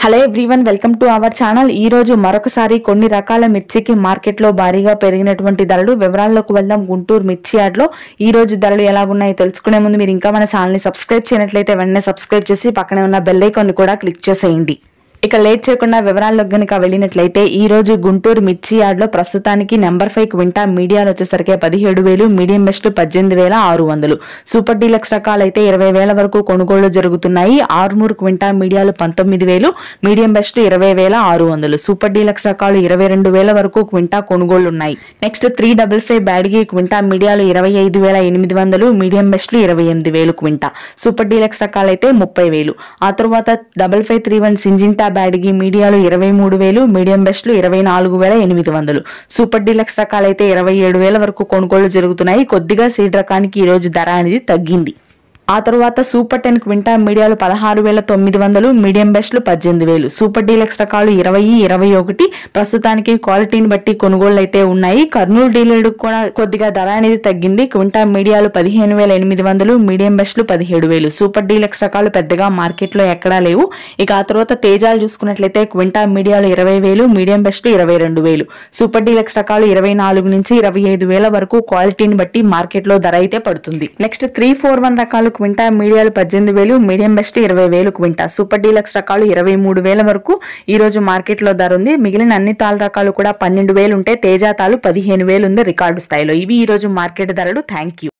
hello everyone welcome to our channel ఈ రోజు మరొకసారి కొన్ని రకాల మిర్చికి మార్కెట్లో భారీగా పెరిగినటువంటి ధరలు వివరాల్లోకి వెళ్దాం గుంటూరు మిర్చి యార్డ్లో ఈ రోజు ధరలు ఎలాగున్నాయో తెలుసుకునే ముందు మీరు ఇంకా మన ఛానల్ని సబ్స్క్రైబ్ చేయనట్లయితే వెంటనే సబ్స్క్రైబ్ చేసి పక్కనే ఉన్న బెల్ ఐకాన్ కూడా క్లిక్ చేసేయండి ఇక లేట్ చేయకుండా వివరాల్లోకి గనుక వెళ్ళినట్లయితే ఈ రోజు గుంటూరు మిర్చి యార్డ్లో ప్రస్తుతానికి నెంబర్ ఫైవ్ క్వింటా మీడియాలు వచ్చేసరికి పదిహేడు వేలు మీడియం బెస్ట్ పద్దెనిమిది వేల ఆరు వందలు సూపర్ డీలక్స్ రకాలు అయితే ఇరవై వేల వరకు కొనుగోళ్లు జరుగుతున్నాయి ఆరుమూరు క్వింటా మీడియాలు పంతొమ్మిది వేలు మీడియం బెస్ట్ ఇరవై వేల ఆరు వందలు సూపర్ డీలక్స్ రకాలు ఇరవై రెండు వేల వరకు క్వింటా కొనుగోళ్లు ఉన్నాయి next three double five Byadgi క్వింటా మీడియాలు ఇరవై ఐదు వేల ఎనిమిది వందలు మీడియం బెస్ట్లు ఇరవై ఎనిమిది వేలు క్వింటా సూపర్ డీలక్స్ రకాలైతే ముప్పై వేలు ఆ తర్వాత double five three one Syngenta Byadgi మీడియాలు ఇరవై మూడు వేలు మీడియం బెస్ట్లు ఇరవై నాలుగు వేల ఎనిమిది వందలు సూపర్ డీలక్స్ రకాలైతే ఇరవై ఏడు వేల వరకు కొనుగోళ్లు జరుగుతున్నాయి కొద్దిగా సీడ్ రకానికి ఈ రోజు ధర అనేది తగ్గింది ఆ తర్వాత సూపర్ టెన్ క్వింటా మీడియాలు పదహారు వేల తొమ్మిది వందలు మీడియం బెస్ట్లు పద్దెనిమిది వేలు సూపర్ డీలక్స్ రకాలు ఇరవై ఇరవై ఒకటి ప్రస్తుతానికి క్వాలిటీని బట్టి కొనుగోళ్లు అయితే ఉన్నాయి కర్నూలు డీలర్ కూడా కొద్దిగా ధర అనేది తగ్గింది క్వింటా మీడియాలు పదిహేను వేల ఎనిమిది వందలు మీడియం బెస్ట్లు పదిహేడు వేలు సూపర్ డీలక్స్ రకాలు పెద్దగా మార్కెట్లో ఎక్కడా లేవు ఇక ఆ తర్వాత తేజాలు చూసుకున్నట్లయితే క్వింటా మీడియాలు ఇరవై వేలు మీడియం బెస్ట్లు ఇరవై రెండు వేలు సూపర్ డీలక్స్ రకాలు ఇరవై నాలుగు నుంచి ఇరవై ఐదు వేల వరకు క్వాలిటీని బట్టి మార్కెట్లో ధర అయితే పడుతుంది నెక్స్ట్ త్రీ ఫోర్ వన్ రకాలు క్వింటా మీడియాలు పద్దెనిమిది వేలు మీడియం బెస్ట్ ఇరవై వేలు క్వింటా సూపర్ డీలక్స్ రకాలు ఇరవై మూడు వేల వరకు ఈ రోజు మార్కెట్లో ధర ఉంది మిగిలిన అన్ని తాళ్ళ రకాలు కూడా పన్నెండు వేలు ఉంటే తేజా తాలు పదిహేను వేలు ఉంది రికార్డు స్థాయిలో ఇవి ఈ రోజు మార్కెట్ ధరలు థ్యాంక్ యూ